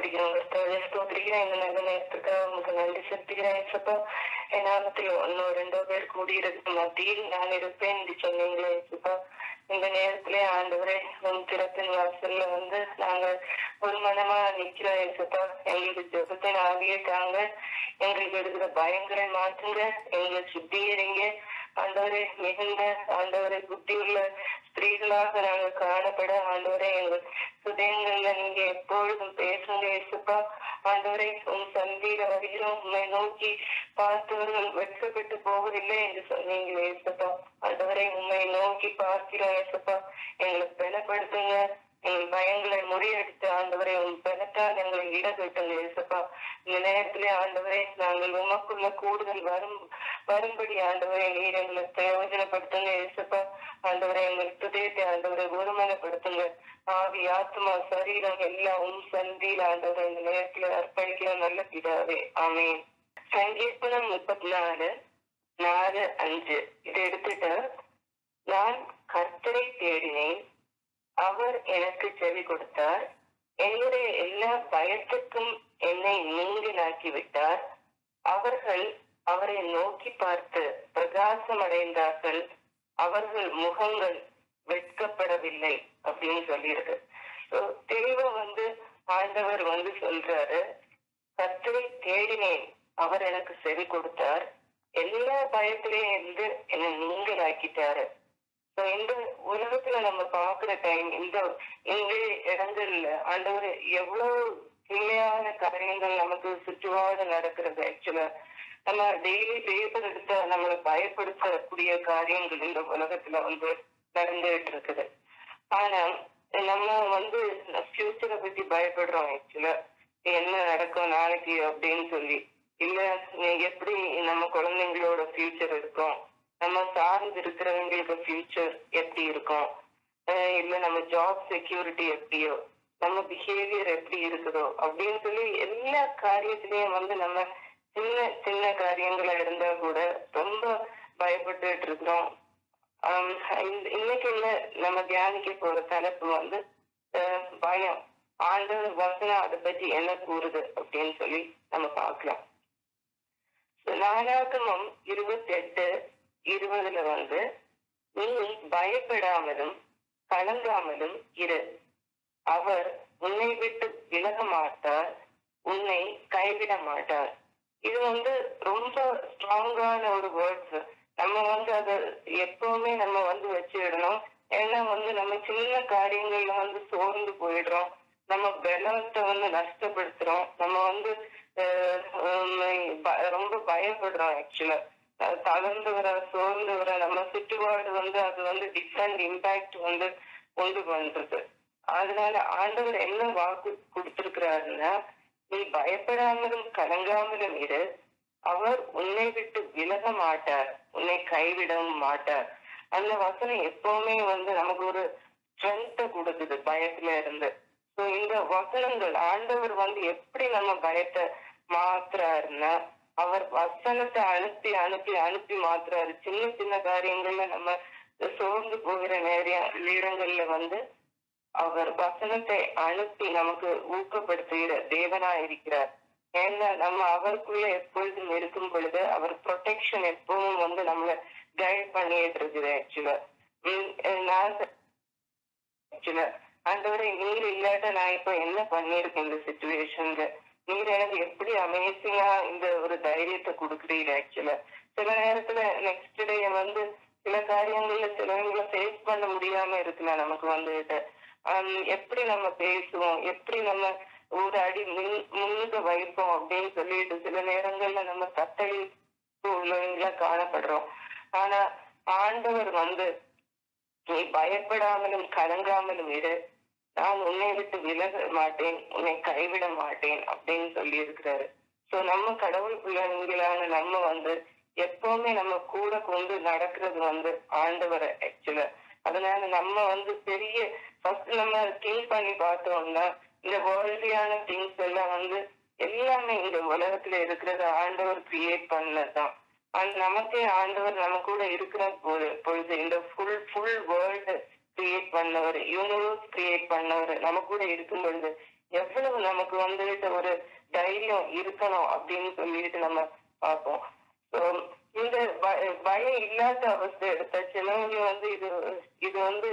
ஸ்தோத்திரிக்கிறோம் கர்த்தாவே ஸ்தோத்திரிக்கிறேன் இந்த நல்ல நேரத்துக்காக உங்களுக்கு நன்றி செலுத்துகிறேன் ஏசப்பா என் நாமத்தில் ஒன்னோ ரெண்டோ பேர் கூடியிருக்கும் மத்தியில் நான் இருப்பேன் என்று சொன்னீங்களே ஏசப்பா இந்த நேரத்திலே ஆண்டவரே உன் திறத்தின் வாசல்ல வந்து நாங்கள் ஒரு மனமா நிக்கிறோம் ஏசப்பா எங்களுக்கு ஜெபத்தின் ஆகிய தாங்க எங்களுக்கு இருக்கிற பயங்கர மாற்றுங்க எங்களை சுத்திகரிங்க ஆண்டவரே மிகுந்த ஆண்டவரை புத்தியுள்ள ஸ்திரீகளாக நாங்கள் காணப்பட ஆண்டவரே எங்கள் சுதயங்கள்ல நீங்க எப்பொழுதும் பேசுங்க இயேசுப்பா ஆண்டவரை உன் சந்தியில வருகிறோம் உண்மை நோக்கி பார்த்தவர்கள் வெட்கப்பட்டு போவதில்லை என்று சொன்னீங்க இயேசுப்பா ஆண்டவரை உண்மை நோக்கி பார்க்கிறோம் இயேசுப்பா எங்களை பலப்படுத்துங்க எங்கள் பயங்களை முறியடித்து ஆண்டவரை உன் பலத்தால் எங்களை இடகட்டுங்க இயேசுப்பா இந்த நேரத்திலே ஆண்டவரே நாங்கள் உமக்குள்ள கூடுதல் வரும் வரும்படி ஆண்டவரை நீர் எங்களை பிரயோஜனப்படுத்துங்க இயேசுப்பா ஆண்டவரை எங்கள் துதயத்தை ஆண்டவரை ஒருமனப்படுத்துங்க ஆவி ஆத்மா சரீரம் எல்லாம் உன் சந்தியில் ஆண்டவரை இந்த நேரத்தில் அர்ப்பணிக்கிற நல்ல பிதாவே ஆமீன் சங்கீர்த்தனம் முப்பத்தி நாலு நாலு அஞ்சு இதை எடுத்துட்டு நான் கர்த்தரை தேடினேன் அவர் எனக்கு செவி கொடுத்தார் என்னுடைய எல்லா பயத்துக்கும் என்னை நீங்களாக்கி விட்டார் அவர்கள் அவரை நோக்கி பார்த்து பிரகாசம் அடைந்தார்கள் அவர்கள் முகங்கள் வெட்கப்படவில்லை அப்படின்னு சொல்லியிருக்கு So, தெளிவா வந்து ஆண்டவர் வந்து சொல்றாரு கர்த்தரை தேடினேன் அவர் எனக்கு செவி கொடுத்தார் எல்லா பயத்திலையும் இருந்து என்னை நீங்களாக்கிட்டாரு So, இந்த உலகத்துல நம்ம பாக்குற டைம் இந்த இந்த இடங்கள்ல ஆண்டவர் எவ்வளவு தீமையான காரியங்கள் நமக்கு சுற்றுவாடு நடக்கிறது ஆக்சுவலா நம்ம டெய்லி பேப்பர் எடுத்த நம்மளை பயப்படுத்தக்கூடிய காரியங்கள் இந்த உலகத்துல வந்து நடந்துகிட்டு இருக்குது ஆனா நம்ம வந்து ஃபியூச்சரை பத்தி பயப்படுறோம் ஆக்சுவலா என்ன நடக்கும் நாளைக்கு அப்படின்னு சொல்லி இல்ல எப்படி நம்ம குழந்தைங்களோட ஃபியூச்சர் இருக்கும் நம்ம சார்ந்து இருக்கிறவங்களுக்கு ஃபியூச்சர் எப்படி இருக்கும் அஹ் இல்ல நம்ம ஜாப் செக்யூரிட்டி எப்படியோ நம்ம பிஹேவியர் எப்படி இருக்குதோ அப்படின்னு சொல்லி எல்லா காரியத்திலயும் வந்து நம்ம சின்ன சின்ன காரியங்களா இருந்தா கூட ரொம்ப பயப்பட்டுட்டு இருக்கிறோம் ஆம், இந்த- இன்னைக்கு உள்ள நம்ம தியானிக்க போற தலைப்பு வந்து அஹ், பயம் ஆண்டவர் வசனம் அதை பத்தி என்ன கூறுது அப்படின்னு சொல்லி நம்ம பார்க்கலாம் நாளாகமம் இருபத்தி எட்டு இருபதுல வந்து நீ பயப்படாமலும் கலங்காமலும் இரு அவர் உன்னை விட்டு விலக மாட்டார் உன்னை கைவிட மாட்டார் இது வந்து ரொம்ப ஸ்ட்ராங்கான ஒரு வேர்ட்ஸ் நம்ம வந்து அதை எப்பவுமே நம்ம வந்து வச்சுடணும் ஏன்னா வந்து நம்ம சின்ன காரியங்கள்ல வந்து சோர்ந்து போயிடுறோம் நம்ம பலத்தை வந்து நஷ்டப்படுத்துறோம் நம்ம வந்து அஹ், உம், ப- ரொம்ப பயப்படுறோம் ஆக்சுவலா தளர்ந்து வர சோர்ந்து வர நம்ம சுற்றுப்பாடு வந்து அது வந்து டிஃப்ரெண்ட் இம்பாக்ட் வந்து கொண்டு பண்றது அதனால ஆண்டவர் என்ன வாக்கு கொடுத்திருக்கிறாருன்னா நீ பயப்படாமலும் கலங்காமலும் இரு அவர் உன்னை விட்டு விலக மாட்டார் உன்னை கைவிடவும் மாட்டார் அந்த வசனம் எப்பவுமே வந்து நமக்கு ஒரு ஸ்ட்ரென்த்தை கொடுக்குது பயத்துல இருந்து சோ இந்த வசனங்கள் ஆண்டவர் வந்து எப்படி நம்ம பயத்தை மாத்துறாருன்னா அவர் வசனத்தை அனுப்பி அனுப்பி அனுப்பி மாத்துறாரு சின்ன சின்ன காரியங்கள்ல நம்ம சோர்ந்து போகிற நிறைய நேரங்கள்ல வந்து அவர் வசனத்தை அனுப்பி நமக்கு ஊக்கப்படுத்துகிற தேவனா இருக்கிறார் ஏன்னா நம்ம அவருக்குள்ள எப்பொழுதும் இருக்கும் பொழுது அவர் ப்ரொடெக்ஷன் எப்பவும் வந்து நம்மள கைட் பண்ணிட்டு இருக்குது ஆக்சுவலா நான் ஆக்சுவலா ஆண்டவரை நீர் இல்லாட்ட நான் இப்ப என்ன பண்ணிருக்கேன் இந்த சுச்சுவேஷன்ல நீர் எனக்கு எப்படி அமேசிங்கா இந்த ஒரு தைரியத்தை கொடுக்குறீங்க ஆக்சுவலா சில நேரத்துல நெக்ஸ்ட் டே வந்து சில காரியங்கள்ல சிலவங்களை ஃபேஸ் பண்ண முடியாம இருக்கலாம் நமக்கு வந்துட்டு ஹம், எப்படி நம்ம பேசுவோம் எப்படி நம்ம ஒரு அடி முன் முன்னுக்கு வைப்போம் அப்படின்னு சொல்லிட்டு சில நேரங்கள்ல நம்ம தத்தளி உள்ளவங்களா காணப்படுறோம் ஆனா ஆண்டவர் வந்து நீ பயப்படாமலும் கலங்காமலும் இரு நான் உன்னை விட்டு விலக மாட்டேன் உன்னை கைவிட மாட்டேன் அப்படின்னு சொல்லி இருக்கிறாரு சோ நம்ம கடவுள் பிள்ளைங்களான நம்ம வந்து எப்பவுமே நம்ம கூட கொண்டு நடக்கிறது வந்து ஆண்டவரை ஆக்சுவலா அதனால நம்ம வந்து பெரிய ஃபர்ஸ்ட் நம்ம திங்க் பண்ணி பார்த்தோம்னா இந்த வேர்ல்டியான திங்ஸ் எல்லாம் வந்து எல்லாமே இந்த உலகத்துல இருக்கிறது ஆண்டவர் கிரியேட் பண்ணதுதான் ஆனா நமக்கே ஆண்டவர் நம்ம கூட இருக்கிற பொழு- பொழுது இந்த ஃபுல் ஃபுல் வேர்ல்டு கிரியேட் பண்ணவர் யூனிவர்ஸ் கிரியேட் பண்ணவர் நம்ம கூட இருக்கும் பொழுது எவ்வளவு நமக்கு வந்துட்டு ஒரு தைரியம் இருக்கணும் அப்படின்னு சொல்லிட்டு நம்ம பார்ப்போம் So, இந்த ப- பயம் இல்லாத அவஸ்தை எடுத்த சிலவங்க வந்து இது இது வந்து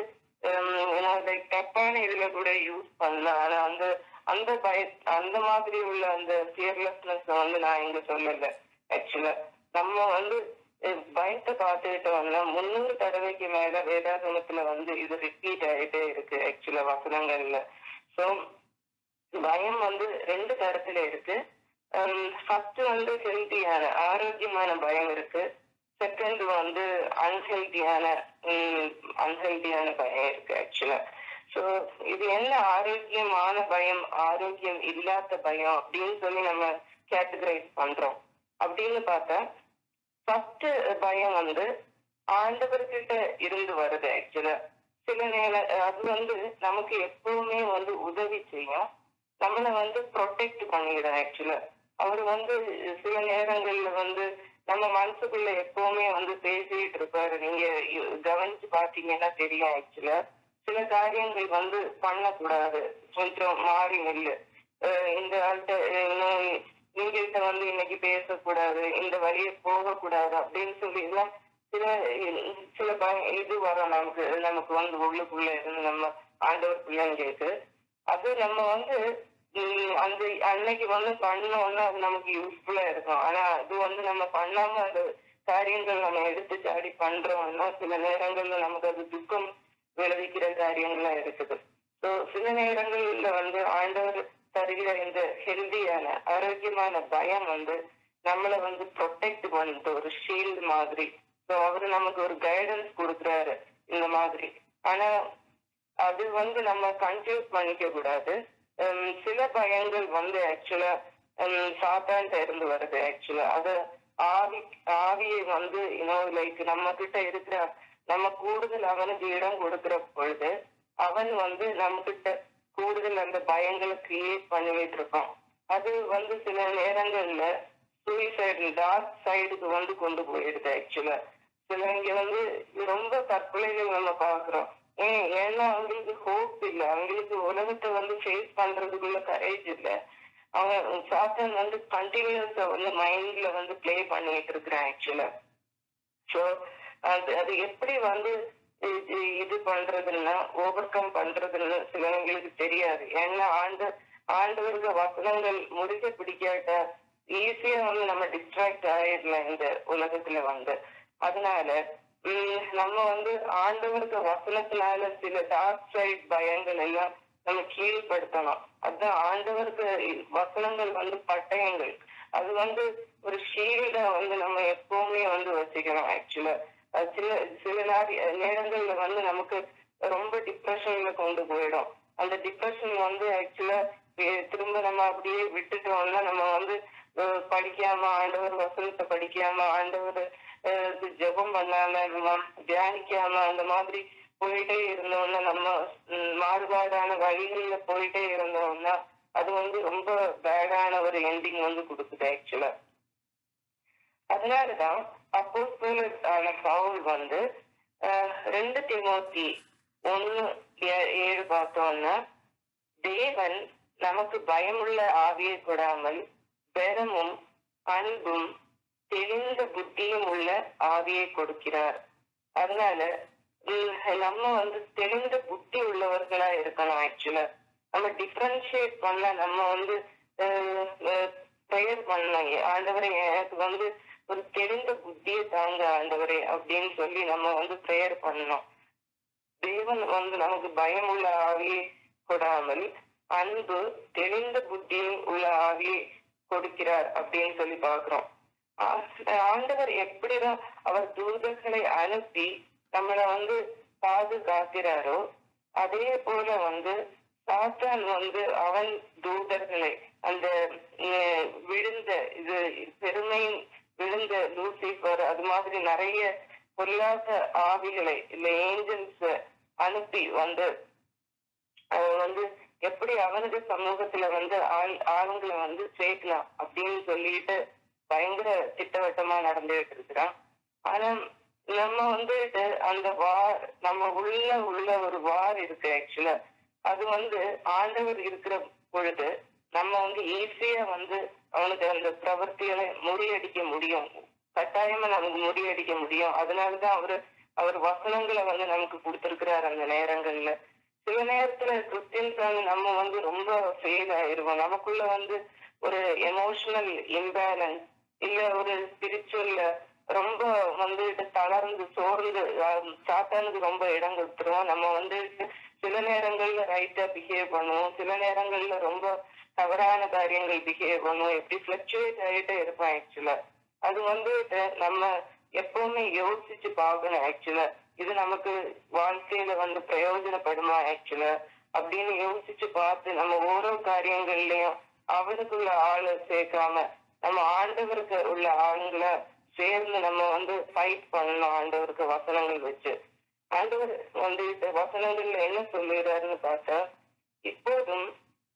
லைக் தப்பான இதுல கூட யூஸ் பண்ணலாம் ஆனா அந்த அந்த பய அந்த மாதிரி உள்ள அந்த ஃபியர்லெஸ்னஸ் வந்து நான் இங்க சொல்லல ஆக்சுவலா நம்ம வந்து அஹ், பயத்தை பார்த்துக்கிட்டோம்னா முன்னூறு தடவைக்கு மேல வேதாகமத்துல வந்து இது ரிப்பீட் ஆயிட்டே இருக்கு ஆக்சுவலா வசனங்கள்ல சோ பயம் வந்து ரெண்டு தரத்துல இருக்கு ஃபர்ஸ்ட் வந்து ஹெல்த்தியான ஆரோக்கியமான பயம் இருக்கு செகண்ட் வந்து அன்ஹெல்த்தியான அன்ஹெல்த்தியான பயம் இருக்கு ஆக்சுவலா சோ இது என்ன ஆரோக்கியமான பயம் ஆரோக்கியம் இல்லாத பயம் அப்படின்னு சொல்லி நம்ம கேட்டகரைஸ் பண்றோம் அப்படின்னு பார்த்தா ஃபர்ஸ்ட் பயம் வந்து ஆண்டவர்கிட்ட இருந்து வருது ஆக்சுவலா சில நேர அது வந்து நமக்கு எப்பவுமே வந்து உதவி செய்யும் நம்மள வந்து ப்ரொடெக்ட் பண்ணிடும் ஆக்சுவலா அவர் வந்து சில நேரங்கள்ல வந்து நம்ம மனசுக்குள்ள எப்பவுமே வந்து பேசிட்டு இருப்பாரு நீங்க இ- கவனிச்சு பாத்தீங்கன்னா தெரியும் ஆக்சுவலா சில காரியங்கள் வந்து பண்ணக்கூடாது கொஞ்சம் மாறி நில்லு அஹ் இந்த ஆள்கிட்ட இன்னும் நீங்கள்கிட்ட வந்து இன்னைக்கு பேசக்கூடாது இந்த வழியை போகக்கூடாது அப்படின்னு சொல்லி எல்லாம் சில சில பய- இது வரும் நமக்கு நமக்கு வந்து உள்ளுக்குள்ள இருந்து நம்ம ஆண்டவர் பிள்ளைங்களுக்கு அது நம்ம வந்து உம், அந்த அன்னைக்கு வந்து பண்ணோம்னா அது நமக்கு யூஸ்ஃபுல்லா இருக்கும் ஆனா அது வந்து நம்ம பண்ணாம அந்த காரியங்கள் நம்ம எடுத்து சாடி பண்றோம்னா சில நேரங்கள்ல நமக்கு அது துக்கம் விளைவிக்கிற காரியங்களா இருக்குது ஸோ சில நேரங்கள்ல வந்து ஆண்டவர் தருகிற இந்த ஹெல்தியான ஆரோக்கியமான பயம் வந்து நம்மளை வந்து ப்ரொடெக்ட் பண்ணுது ஒரு ஷீல்டு மாதிரி ஸோ அவரு நமக்கு ஒரு கைடன்ஸ் கொடுக்குறாரு இந்த மாதிரி ஆனா அது வந்து நம்ம கன்ஃபியூஸ் பண்ணிக்க கூடாது ஹம், சில பயங்கள் வந்து ஆக்சுவலா சாத்தான்ட்ட இருந்து வருது ஆக்சுவலா அது ஆவி ஆவியை வந்து இன்னும் லைக் நம்ம கிட்ட இருக்கிற நம்ம கூடுதல் அவனுக்கு இடம் கொடுக்கிற பொழுது அவன் வந்து நம்ம கிட்ட கூடுதல் அந்த பயங்களை கிரியேட் பண்ணிட்டு இருக்கான் அது வந்து சில நேரங்கள்ல சூசைடு டார்க் சைடுக்கு வந்து கொண்டு போயிடுது ஆக்சுவலா சிலவங்க வந்து ரொம்ப தற்கொலைகள் நம்ம பாக்குறோம் ஏன் ஏன்னா அவங்களுக்கு ஹோப் இல்ல அவங்களுக்கு உலகத்தை வந்து ஃபேஸ் பண்றதுக்குள்ள கரேஜ் இல்ல அவன் சாத்தன் வந்து கண்டினியூஸா வந்து மைண்ட்ல வந்து ப்ளே பண்ணிட்டு இருக்கிறான் ஆக்சுவலா சோ அது அது எப்படி வந்து இது இது பண்றதுன்னா ஓவர் கம் பண்றதுன்னு சிலவங்களுக்கு தெரியாது ஏன்னா ஆண்டு ஆண்டவருக்கு வசனங்கள் முடிக்க பிடிக்காட்ட ஈஸியா வந்து நம்ம டிஸ்ட்ராக்ட் ஆயிடலாம் இந்த உலகத்துல வந்து அதனால உம் நம்ம வந்து ஆண்டவருக்கு வசனத்தினால சில டார்க் சைட் பயங்கள் எல்லாம் நம்ம கீழ்படுத்தணும் அதுதான் ஆண்டவருக்கு வசனங்கள் வந்து பட்டயங்கள் அது வந்து ஒரு ஷீல்ட வந்து நம்ம எப்பவுமே வந்து வச்சுக்கணும் ஆக்சுவலா அது சில சில நாடி- நேரங்கள்ல வந்து நமக்கு ரொம்ப டிப்ரெஷன்ல கொண்டு போயிடும் அந்த டிப்ரெஷன் வந்து ஆக்சுவலா திரும்ப நம்ம அப்படியே விட்டுட்டோம்னா நம்ம வந்து அஹ், படிக்காம ஆண்டவர் வசனத்தை படிக்காம ஆண்டவர் அஹ், இது ஜெபம் பண்ணாம நம்ம தியானிக்காம அந்த மாதிரி போயிட்டே இருந்தோம்னா நம்ம ம், மாறுபாடான வழிகள்ல போயிட்டே இருந்தோம்னா அது வந்து ரொம்ப பேடான ஒரு எண்டிங் வந்து கொடுக்குது ஆக்சுவலா அதனாலதான் அப்போஸ்தலர் ஆன பவுல் வந்து அஹ், ரெண்டு திமோத்தி ஒண்ணு ஏ- ஏழு பார்த்தோம்னா தேவன் நமக்கு பயமுள்ள ஆவியை கொடாமல் பெரமும் அன்பும் தெளிந்த புத்தியும் உள்ள ஆவியை கொடுக்கிறார் அதனால உம், நம்ம வந்து தெளிந்த புத்தி உள்ளவர்களா இருக்கணும் ஆக்சுவலா நம்ம டிஃபரன்ஷியேட் பண்ண நம்ம வந்து ப்ரேயர் பண்ணலாம் ஆண்டவரே எனக்கு வந்து ஒரு தெளிந்த புத்தியை தாங்க ஆண்டவரே அப்படின்னு சொல்லி நம்ம வந்து ப்ரேயர் பண்ணணும் தேவன் வந்து நமக்கு பயம் உள்ள ஆவியை கொடாமல் அன்பு தெளிந்த புத்தியும் உள்ள ஆவியை கொடுக்கிறார் அப்படின்னு சொல்லி பார்க்கிறோம் ஆ- ஆண்டவர் எப்படிதான் அவர் தூதர்களை அனுப்பி நம்மளை வந்து பாதுகாக்கிறாரோ அதே போல வந்து சாத்தான் வந்து அவன் தூதர்களை அந்த அஹ், விழுந்த இது பெருமை விழுந்த லூசிபர் அது மாதிரி நிறைய பொல்லாத ஆவிகளை இல்ல ஏஞ்சல்ஸ் அனுப்பி வந்து அவன் வந்து எப்படி அவனுக்கு சமூகத்துல வந்து ஆள் ஆளுங்களை வந்து சேர்க்கலாம் அப்படின்னு சொல்லிட்டு பயங்கர திட்டவட்டமா நடந்துகிட்டு இருக்கிறான் ஆனா நம்ம வந்து அந்த வார் நம்ம உள்ள உள்ள ஒரு வார் இருக்கு ஆக்சுவலா அது வந்து ஆண்டவர் இருக்கிற பொழுது நம்ம வந்து ஈஸியா வந்து அவனுக்கு அந்த பிரவர்த்திகளை முறியடிக்க முடியும் கட்டாயமா நமக்கு முறியடிக்க முடியும் அதனாலதான் அவரு அவர் வசனங்களை வந்து நமக்கு கொடுத்திருக்கிறார் அந்த நேரங்கள்ல சில நேரத்துல கிறிஸ்டியன்ஸ் வந்து நம்ம வந்து ரொம்ப ஃபெயில் ஆயிருவோம் நமக்குள்ள வந்து ஒரு எமோஷனல் இம்பேலன்ஸ் இல்ல ஒரு ஸ்பிரிச்சுவல்ல ரொம்ப வந்து தளர்ந்து சோர்ந்து ஆஹ், சாத்தானுக்கு ரொம்ப இடம் கொடுத்துருவோம் நம்ம வந்து சில நேரங்கள்ல ரைட்டா பிஹேவ் பண்ணுவோம் சில நேரங்கள்ல ரொம்ப தவறான காரியங்கள் பிஹேவ் பண்ணுவோம் எப்படி பிளக்சுவேட் ஆகிட்டே இருப்போம் ஆக்சுவலா அது வந்து த- நம்ம எப்பவுமே யோசிச்சு பார்க்கணும் ஆக்சுவலா இது நமக்கு வாழ்க்கையில வந்து பிரயோஜனப்படுமா ஆக்சுவலா அப்படின்னு யோசிச்சு பார்த்து நம்ம ஓரோ காரியங்கள்லயும் அவருக்குள்ள ஆளை சேர்க்காம நம்ம ஆண்டவருக்கு உள்ள ஆளுங்களை சேர்ந்து நம்ம வந்து ஃபைட் பண்ணணும் ஆண்டவருக்கு வசனங்கள் வச்சு ஆண்டவர் வந்து இந்த வசனங்கள்ல என்ன சொல்லுகிறாருன்னு பார்த்தா இப்போதும்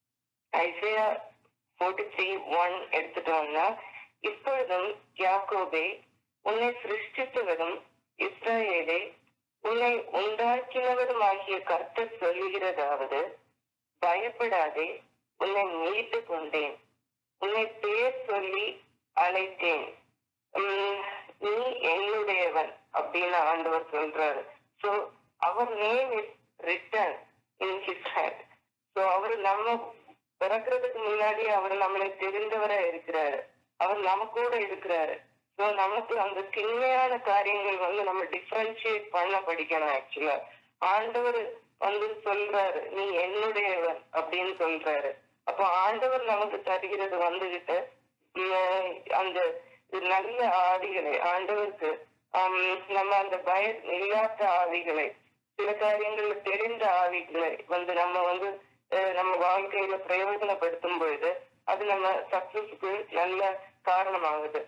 ஐசையா ஃபோர்ட்டி த்ரீ ஒன் எடுத்துட்டோம்னா இப்பொழுதும் யாக்கோபே உன்னை சிருஷ்டித்தவரும் இஸ்ராயேலே உன்னை உண்டாக்கினவருமாகிய கர்த்தர் சொல்லுகிறதாவது பயப்படாதே உன்னை மீட்டு கொண்டேன் உன்னை பேர் சொல்லி அழைத்தேன் உம், நீ என்னுடையவன் அப்படின்னு ஆண்டவர் சொல்றாரு சோ அவர் name is written in his hand so அவர் நம்ம பிறக்கிறதுக்கு முன்னாடி அவர் நம்மளை தெரிந்தவரா இருக்கிறாரு அவர் நம்ம கூட இருக்கிறாரு சோ நமக்கு அந்த திண்மையான காரியங்கள் வந்து நம்ம டிஃபரன்ஷியேட் பண்ண படிக்கணும் ஆக்சுவலா ஆண்டவர் வந்து சொல்றாரு நீ என்னுடையவன் அப்படின்னு சொல்றாரு அப்போ ஆண்டவர் நமக்கு தருகிறது வந்துகிட்டு உம், அந்த நல்ல ஆவிகளை ஆண்டவருக்கு ஆம், நம்ம அந்த பயம் இல்லாத ஆவிகளை சில காரியங்கள்ல தெரிந்த ஆவிகளை வந்து நம்ம வந்து அஹ், நம்ம வாழ்க்கையில பிரயோஜனப்படுத்தும் பொழுது அது நம்ம சக்சஸ்க்கு நல்ல காரணமாகுது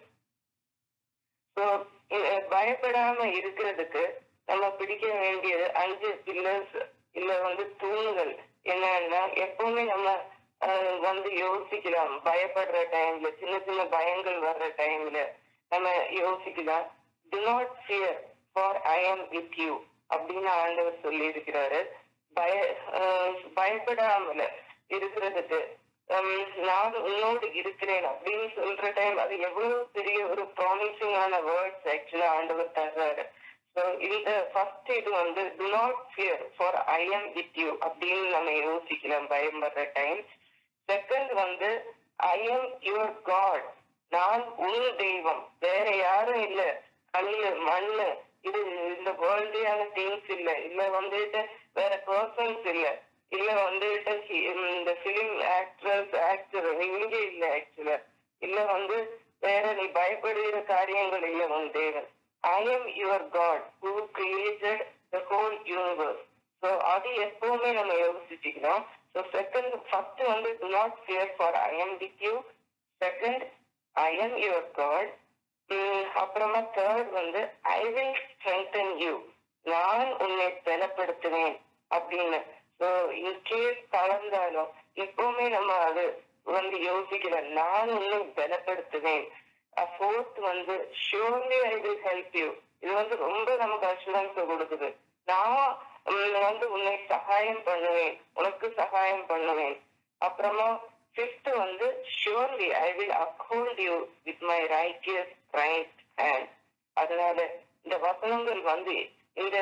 ஸோ பயப்படாம இருக்கிறதுக்கு நம்ம பிடிக்க வேண்டியது அஞ்சு பில்லர்ஸ் இல்ல வந்து தூண்கள் என்னன்னா எப்பவுமே நம்ம அஹ், வந்து யோசிக்கலாம் பயப்படுற டைம்ல சின்ன சின்ன பயங்கள் வர்ற டைம்ல நம்ம யோசிக்கலாம் do not fear for I am with you அப்படின்னு ஆண்டவர் சொல்லி இருக்கிறாரு பய அஹ், பயப்படாமல இருக்கிறதுக்கு ஹம், நான் உன்னோடு இருக்கிறேன் அப்படின்னு சொல்ற டைம் அது எவ்வளவு பெரிய ஒரு ப்ராமிசிங்கான வேர்ட்ஸ் ஆக்சுவலா ஆண்டவர் தர்றாரு ஸோ இந்த ஃபர்ஸ்ட் இது வந்து do not fear for I am with you அப்படின்னு நம்ம யோசிக்கலாம் பயம் வர்ற டைம் செகண்ட் வந்து ஐ எம் யுவர் காட் நான் உன் தெய்வம் வேற யாரும் இல்ல கல்லு மண்ணு இது இந்த வேர்ல்டியான திங்ஸ் இல்ல இல்ல வந்துட்டு வேற பர்சன்ஸ் இல்ல இல்ல வந்துட்டு ஹி- இந்த பிலிம் ஆக்ட்ரஸ் ஆக்டர் இங்க இல்ல ஆக்சுவலா இல்ல வந்து வேற நீ பயப்படுகிற காரியங்கள் இல்ல உன் தேவன் I am your God who created the whole universe so அது எப்பவுமே நம்ம யோசிச்சுக்கணும் ஸோ செகண்ட் ஃபர்ஸ்ட் வந்து do not fear for I am with you second I am your God அப்புறமா தேர்ட் வந்து ஐ வில் ஸ்ட்ரென்தன் யூ நான் உன்னை பலப்படுத்துவேன் அப்படின்னு ஸோ இன்கேஸ் கலந்தாலும் எப்பவுமே நம்ம அது வந்து யோசிக்கிறோம் நான் உன்னை பலப்படுத்துவேன் ஃபோர்த் வந்து surely I will help you இது வந்து ரொம்ப நமக்கு அஷூரன்ஸ் கொடுக்குது நான் உம், வந்து உன்னை சகாயம் பண்ணுவேன் உனக்கு சகாயம் பண்ணுவேன் அப்புறமா ஃபிஃப்த் வந்து surely I will uphold you with my righteous right hand அதனால இந்த வசனங்கள் வந்து இந்த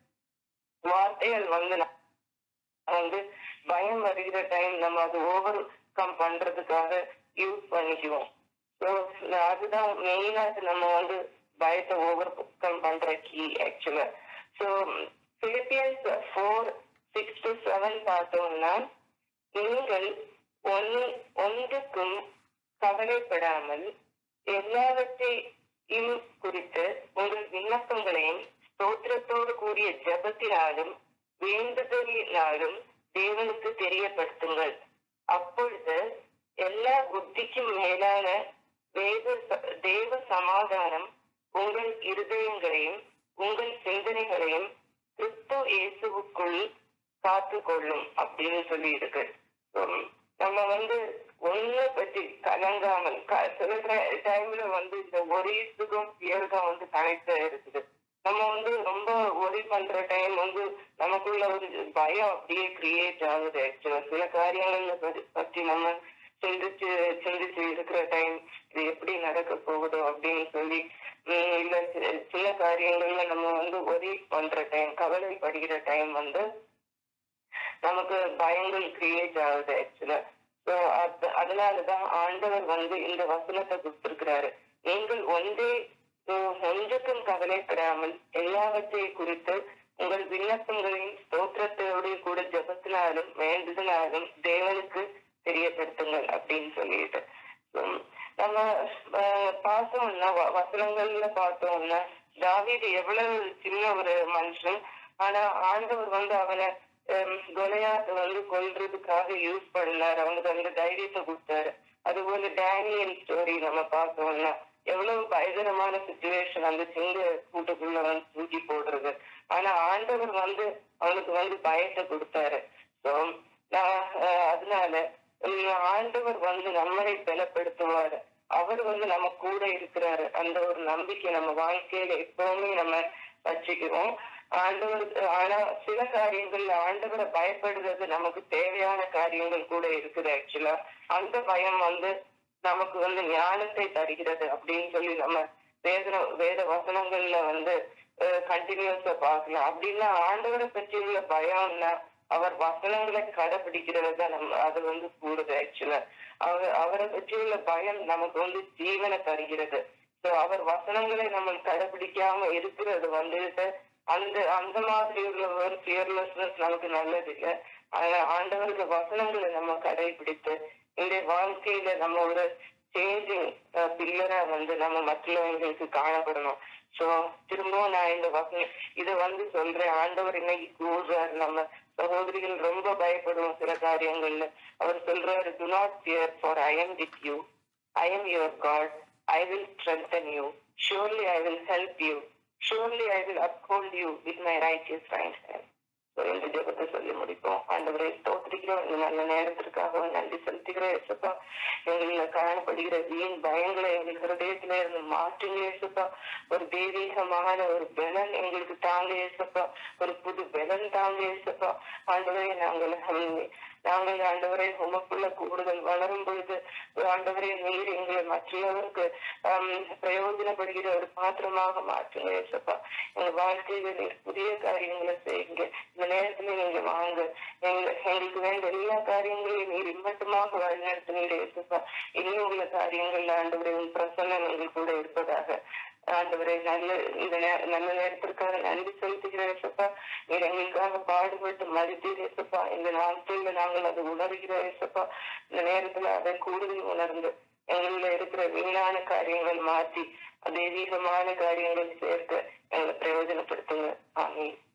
வார்த்தைகள் வந்து நம்ம வந்து பயம் வருகிற டைம் நம்ம அது ஓவர் கம் பண்றதுக்காக யூஸ் பண்ணிக்குவோம் ஸோ அதுதான் மெயினா நம்ம வந்து பயத்தை ஓவர் கம் பண்ற key actually so Philippians four six to seven பார்த்தோம்னா நீங்கள் ஒன்னு ஒன்றுக்கும் கவலைப்படாமல் எல்லாவற்றையும் குறித்து உங்கள் விண்ணப்பங்களையும் ஸ்தோத்திரத்தோடு கூடிய ஜெபத்தினாலும் வேண்டுதலினாலும் தேவனுக்கு தெரியப்படுத்துங்கள் அப்பொழுது எல்லா புத்திக்கும் மேலான வேத தேவ சமாதானம் உங்கள் இருதயங்களையும் உங்கள் சிந்தனைகளையும் கிறிஸ்து இயேசுவுக்குள் காத்துக்கொள்ளும் அப்படின்னு சொல்லி இருக்கு உம், நம்ம வந்து ஒண்ணு பற்றி கலங்காமல் க- சில டைம்ல வந்து இந்த ஒரேத்துக்கும் பியருக்கும் வந்து கனெக்ட் இருக்குது நம்ம வந்து ரொம்ப ஒரி பண்ற டைம் வந்து நமக்குள்ள ஒரு பயம் அப்படியே கிரியேட் ஆகுது ஆக்சுவலா சில காரியங்கள்ல பத்தி- பத்தி நம்ம சிந்திச்சு சிந்திச்சு இருக்கிற டைம் இது எப்படி நடக்க போகுதோ அப்படின்னு சொல்லி உம் இல்ல சி- சில காரியங்கள்ல நம்ம வந்து ஒரி பண்ற டைம் கவலைப்படுகிற டைம் வந்து நமக்கு பயங்கள் கிரியேட் ஆகுது ஆக்சுவலா ஸோ அதனாலதான் ஆண்டவர் வந்து இந்த வசனத்தை கொடுத்திருக்கிறாரு நீங்கள் ஒன்றே உம், ஒன்றுக்கும் கவலைப்படாமல் எல்லாவற்றை குறித்து உங்கள் விண்ணப்பங்களையும் ஸ்தோத்திரத்தோடு கூட ஜபத்தினாலும் வேண்டுதலாலும் தேவனுக்கு தெரியப்படுத்துங்கள் அப்படின்னு சொல்லிட்டு உம், நம்ம ஆஹ், பார்த்தோம்னா வ- வசனங்கள்ல பார்த்தோம்னா தாவீது எவ்வளவு சின்ன ஒரு மனுஷன் ஆனா ஆண்டவர் வந்து அவனை கொலையாத்த வந்து கொல்றதுக்காக யூஸ் பண்ணாரு அவனுக்கு அந்த தைரியத்தை கொடுத்தாரு அதுபோல டேனியல் ஸ்டோரி நம்ம பார்த்தோம்னா எவ்வளவு பயங்கரமான சுச்சுவேஷன் அந்த சிங்க கூட்டுக்குள்ள வந்து தூக்கி போடுறது ஆனா ஆண்டவர் வந்து அவனுக்கு வந்து பயத்தை கொடுத்தாரு ஸோ அதனால உம், ஆண்டவர் வந்து நம்மளை பலப்படுத்துவாரு அவர் வந்து நம்ம கூட இருக்கிறாரு அந்த ஒரு நம்பிக்கை நம்ம வாழ்க்கையில எப்பவுமே நம்ம வச்சுக்கிறோம் ஆண்டவர் ஆனா சில காரியங்கள்ல ஆண்டவரை பயப்படுறது நமக்கு தேவையான காரியங்கள் கூட இருக்குது ஆக்சுவலா அந்த பயம் வந்து நமக்கு வந்து ஞானத்தை தருகிறது அப்படின்னு சொல்லி நம்ம வேத வேத வசனங்கள்ல வந்து கண்டினியூஸா பார்க்கலாம் அப்படின்னா ஆண்டவரை பற்றி உள்ள பயம்னா அவர் வசனங்களை கடைபிடிக்கிறது தான் நம்ம அது வந்து கூடுது ஆக்சுவலா அவர் அவரை பற்றி உள்ள பயம் நமக்கு வந்து ஜீவனை தருகிறது ஸோ அவர் வசனங்களை நம்ம கடைபிடிக்காம இருக்கிறது வந்துட்டு அந்த அந்த மாதிரி உள்ள ஒரு ஃபியர்லெஸ்னஸ் நமக்கு நல்லது இல்லை ஆனா ஆண்டவருக்கு வசனங்களை நம்ம கடைபிடித்து இந்த வாழ்க்கையில நம்ம ஒரு சேஞ்சிங் பில்லரா வந்து நம்ம மற்றவங்களுக்கு காணப்படணும் சோ திரும்பவும் நான் இந்த வசனம் இதை வந்து சொல்றேன் ஆண்டவர் இன்னைக்கு கூறுறாரு நம்ம சகோதரிகள் ரொம்ப பயப்படுவோம் சில காரியங்கள்ல அவர் சொல்றாரு do not fear for I am with you I am your God I will strengthen you surely I will help you surely I will uphold you with my righteous right hand so இந்த ஜெபத்தை சொல்லி முடிப்போம் ஆண்டவரை ஸ்தோத்திரிக்கிறோம் இந்த நல்ல நேரத்திற்காக நன்றி செலுத்துகிறேன் ஏசப்பா எங்களை காணப்படுகிற வீண் பயங்களை எங்கள் ஹிருதயத்தில இருந்து மாற்றுங்க ஏசப்பா ஒரு தெய்வீகமான ஒரு பலன் எங்களுக்கு தாங்க ஏசப்பா ஒரு புது பலன் தாங்க ஏசப்பா ஆண்டவரை நாங்கள் ஹம், நாங்கள் ஆண்டவரை உமக்குள்ள கூடுதல் வளரும் பொழுது ஆண்டவரை நீர் எங்களை மற்றவருக்கு ஹம், பிரயோஜனப்படுகிற ஒரு பாத்திரமாக மாற்றுங்க ஏசப்பா எங்க வாழ்க்கையில நீர் புதிய காரியங்களை செய்யுங்க இந்த நேரத்துல நீங்க வாங்க எங்க எங்களுக்கு வேண்ட எல்லா காரியங்களையும் நீர் இம்மட்டுமாக வழிநடத்தினீர் ஏசப்பா இனியும் உள்ள காரியங்கள்ல ஆண்டவரை உன் பிரசன்னம் எங்கள் கூட இருப்பதாக ஆண்டவரை நல்ல இந்த நே- நல்ல நேரத்திற்காக நன்றி செலுத்துகிறேன் ஏசப்பா நீர் எங்களுக்காக பாடுபட்டு மதித்தீர் ஏசப்பா இந்த நாட்கள்ல நாங்கள் அதை உணர்கிறோம் ஏசப்பா இந்த நேரத்துல அதை கூடுதல் உணர்ந்து எங்களில் இருக்கிற வீணான காரியங்கள் மாற்றி தெய்வீகமான காரியங்கள் சேர்த்து எங்களை பிரயோஜனப்படுத்துங்க ஆமீன்